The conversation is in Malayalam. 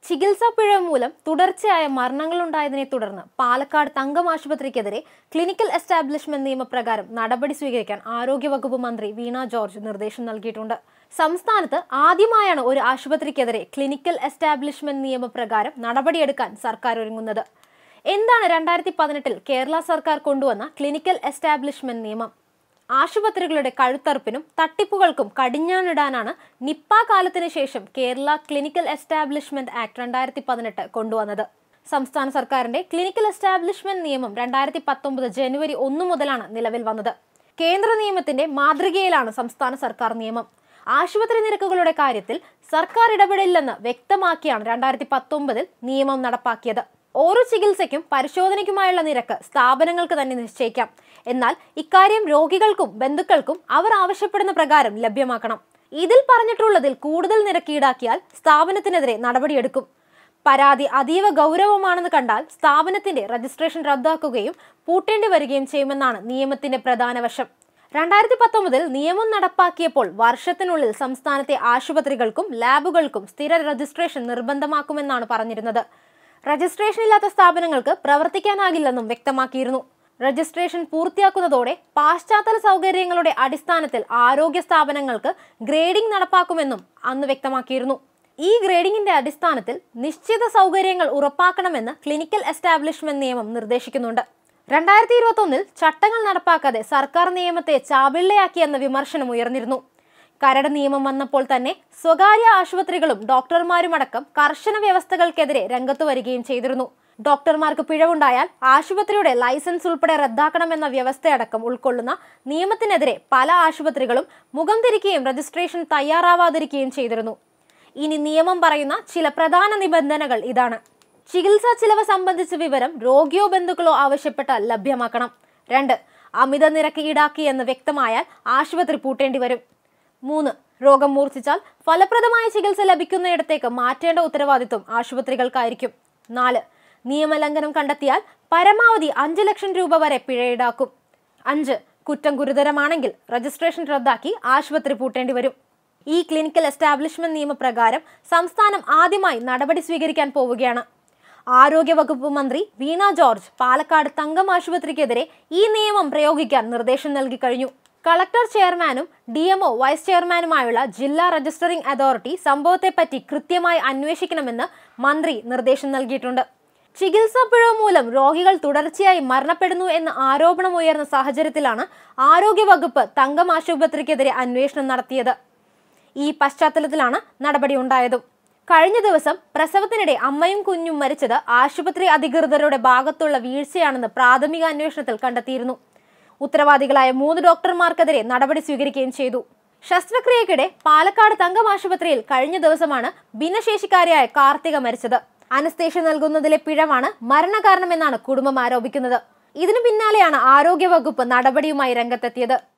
ചികിത്സാ പിഴവ് മൂലം തുടർച്ചയായ മരണങ്ങളുണ്ടായതിനെ തുടർന്ന് പാലക്കാട് തങ്കം ആശുപത്രിക്കെതിരെ ക്ലിനിക്കൽ എസ്റ്റാബ്ലിഷ്മെന്റ് നിയമപ്രകാരം നടപടി സ്വീകരിക്കാൻ ആരോഗ്യവകുപ്പ് മന്ത്രി വീണ ജോർജ് നിർദ്ദേശം നൽകിയിട്ടുണ്ട് സംസ്ഥാനത്ത് ആദ്യമായാണ് ഒരു ആശുപത്രിക്കെതിരെ ക്ലിനിക്കൽ എസ്റ്റാബ്ലിഷ്മെന്റ് നിയമപ്രകാരം നടപടിയെടുക്കാൻ സർക്കാർ ഒരുങ്ങുന്നത് എന്താണ് രണ്ടായിരത്തി പതിനെട്ടിൽ കേരള സർക്കാർ കൊണ്ടുവന്ന ക്ലിനിക്കൽ എസ്റ്റാബ്ലിഷ്മെന്റ് നിയമം ആശുപത്രികളുടെ കഴുത്തറുപ്പിനും തട്ടിപ്പുകൾക്കും കടിഞ്ഞാണിടാനാണ് നിപ്പ കാലത്തിന് ശേഷം കേരള ക്ലിനിക്കൽ എസ്റ്റാബ്ലിഷ്മെന്റ് ആക്ട് രണ്ടായിരത്തി പതിനെട്ട് കൊണ്ടുവന്നത് സംസ്ഥാന സർക്കാരിന്റെ ക്ലിനിക്കൽ എസ്റ്റാബ്ലിഷ്മെന്റ് നിയമം രണ്ടായിരത്തി പത്തൊമ്പത് ജനുവരി ഒന്ന് മുതലാണ് നിലവിൽ വന്നത് കേന്ദ്ര നിയമത്തിന്റെ മാതൃകയിലാണ് സംസ്ഥാന സർക്കാർ നിയമം ആശുപത്രി നിരക്കുകളുടെ കാര്യത്തിൽ സർക്കാർ ഇടപെടില്ലെന്ന് വ്യക്തമാക്കിയാണ് രണ്ടായിരത്തി പത്തൊമ്പതിൽ നിയമം നടപ്പാക്കിയത് ഓരോ ചികിത്സയ്ക്കും പരിശോധനയ്ക്കുമായുള്ള നിരക്ക് സ്ഥാപനങ്ങൾക്ക് തന്നെ നിശ്ചയിക്കാം എന്നാൽ ഇക്കാര്യം രോഗികൾക്കും ബന്ധുക്കൾക്കും അവർ ആവശ്യപ്പെടുന്ന പ്രകാരം ലഭ്യമാക്കണം ഇതിൽ പറഞ്ഞിട്ടുള്ളതിൽ കൂടുതൽ നിരക്ക് ഈടാക്കിയാൽ സ്ഥാപനത്തിനെതിരെ നടപടിയെടുക്കും പരാതി അതീവ ഗൗരവമാണെന്ന് കണ്ടാൽ സ്ഥാപനത്തിന്റെ രജിസ്ട്രേഷൻ റദ്ദാക്കുകയും പൂട്ടേണ്ടി വരികയും ചെയ്യുമെന്നാണ് നിയമത്തിന്റെ പ്രധാന വശം രണ്ടായിരത്തി പത്തൊമ്പതിൽ നിയമം നടപ്പാക്കിയപ്പോൾ വർഷത്തിനുള്ളിൽ സംസ്ഥാനത്തെ ആശുപത്രികൾക്കും ലാബുകൾക്കും സ്ഥിര രജിസ്ട്രേഷൻ നിർബന്ധമാക്കുമെന്നാണ് പറഞ്ഞിരുന്നത് രജിസ്ട്രേഷൻ ഇല്ലാത്ത സ്ഥാപനങ്ങൾക്ക് പ്രവർത്തിക്കാനാകില്ലെന്നും വ്യക്തമാക്കിയിരുന്നു രജിസ്ട്രേഷൻ പൂർത്തിയാക്കുന്നതോടെ പാശ്ചാത്തല സൗകര്യങ്ങളുടെ അടിസ്ഥാനത്തിൽ ആരോഗ്യ സ്ഥാപനങ്ങൾക്ക് ഗ്രേഡിംഗ് നടപ്പാക്കുമെന്നും അന്ന് വ്യക്തമാക്കിയിരുന്നു ഈ ഗ്രേഡിംഗിന്റെ അടിസ്ഥാനത്തിൽ നിശ്ചിത സൗകര്യങ്ങൾ ഉറപ്പാക്കണമെന്ന് ക്ലിനിക്കൽ എസ്റ്റാബ്ലിഷ്മെന്റ് നിയമം നിർദ്ദേശിക്കുന്നുണ്ട് രണ്ടായിരത്തി ഇരുപത്തൊന്നിൽ ചട്ടങ്ങൾ നടപ്പാക്കാതെ സർക്കാർ നിയമത്തെ ചാപിള്ളയാക്കിയെന്ന വിമർശനം ഉയർന്നിരുന്നു കരട് നിയമം വന്നപ്പോൾ തന്നെ സ്വകാര്യ ആശുപത്രികളും ഡോക്ടർമാരുമടക്കം കർശന വ്യവസ്ഥകൾക്കെതിരെ രംഗത്തു വരികയും ചെയ്തിരുന്നു ഡോക്ടർമാർക്ക് പിഴവുണ്ടായാൽ ആശുപത്രിയുടെ ലൈസൻസ് ഉൾപ്പെടെ റദ്ദാക്കണമെന്ന വ്യവസ്ഥയടക്കം ഉൾക്കൊള്ളുന്ന നിയമത്തിനെതിരെ പല ആശുപത്രികളും മുഖം തിരിക്കുകയും രജിസ്ട്രേഷൻ തയ്യാറാവാതിരിക്കുകയും ചെയ്തിരുന്നു ഇനി നിയമം പറയുന്ന ചില പ്രധാന നിബന്ധനകൾ ഇതാണ് ചികിത്സാ ചിലവ് സംബന്ധിച്ച വിവരം രോഗിയോ ബന്ധുക്കളോ ആവശ്യപ്പെട്ടാൽ ലഭ്യമാക്കണം രണ്ട് അമിത നിരക്ക് ഈടാക്കിയെന്ന് വ്യക്തമായാൽ ആശുപത്രി പൂട്ടേണ്ടി വരും മൂന്ന് രോഗം മൂർച്ഛിച്ചാൽ ഫലപ്രദമായ ചികിത്സ ലഭിക്കുന്നയിടത്തേക്ക് മാറ്റേണ്ട ഉത്തരവാദിത്വം ആശുപത്രികൾക്കായിരിക്കും നാല് നിയമലംഘനം കണ്ടെത്തിയാൽ പരമാവധി അഞ്ച് ലക്ഷം രൂപ വരെ പിഴ ഈടാക്കും അഞ്ച് കുറ്റം ഗുരുതരമാണെങ്കിൽ രജിസ്ട്രേഷൻ റദ്ദാക്കി ആശുപത്രി പൂട്ടേണ്ടി വരും ഈ ക്ലിനിക്കൽ എസ്റ്റാബ്ലിഷ്മെന്റ് നിയമപ്രകാരം സംസ്ഥാനം ആദ്യമായി നടപടി സ്വീകരിക്കാൻ പോവുകയാണ് ആരോഗ്യവകുപ്പ് മന്ത്രി വീണ ജോർജ് പാലക്കാട് തങ്കം ആശുപത്രിക്കെതിരെ ഈ നിയമം പ്രയോഗിക്കാൻ നിർദ്ദേശം നൽകി കഴിഞ്ഞു കളക്ടർ ചെയർമാനും ഡി എംഒ വൈസ് ചെയർമാനുമായുള്ള ജില്ലാ രജിസ്റ്ററിംഗ് അതോറിറ്റി സംഭവത്തെപ്പറ്റി കൃത്യമായി അന്വേഷിക്കണമെന്ന് മന്ത്രി നിർദ്ദേശം നൽകിയിട്ടുണ്ട് ചികിത്സാ പിഴവ് മൂലം രോഗികൾ തുടർച്ചയായി മരണപ്പെടുന്നു എന്ന ആരോപണം ഉയർന്ന സാഹചര്യത്തിലാണ് ആരോഗ്യവകുപ്പ് തങ്കം ആശുപത്രിക്കെതിരെ അന്വേഷണം നടത്തിയത് ഈ പശ്ചാത്തലത്തിലാണ് നടപടി ഉണ്ടായതും കഴിഞ്ഞ ദിവസം പ്രസവത്തിനിടെ അമ്മയും കുഞ്ഞും മരിച്ചത് ആശുപത്രി അധികൃതരുടെ ഭാഗത്തുള്ള വീഴ്ചയാണെന്ന് പ്രാഥമിക അന്വേഷണത്തിൽ കണ്ടെത്തിയിരുന്നു ഉത്തരവാദികളായ മൂന്ന് ഡോക്ടർമാർക്കെതിരെ നടപടി സ്വീകരിക്കുകയും ചെയ്തു ശസ്ത്രക്രിയക്കിടെ പാലക്കാട് തങ്കം ആശുപത്രിയിൽ കഴിഞ്ഞ ദിവസമാണ് ഭിന്നശേഷിക്കാരിയായ കാർത്തിക മരിച്ചത് അനസ്തേഷ്യ നൽകുന്നതിലെ പിഴവാണ് മരണകാരണമെന്നാണ് കുടുംബം ആരോപിക്കുന്നത് ഇതിനു പിന്നാലെയാണ് ആരോഗ്യവകുപ്പ് നടപടിയുമായി രംഗത്തെത്തിയത്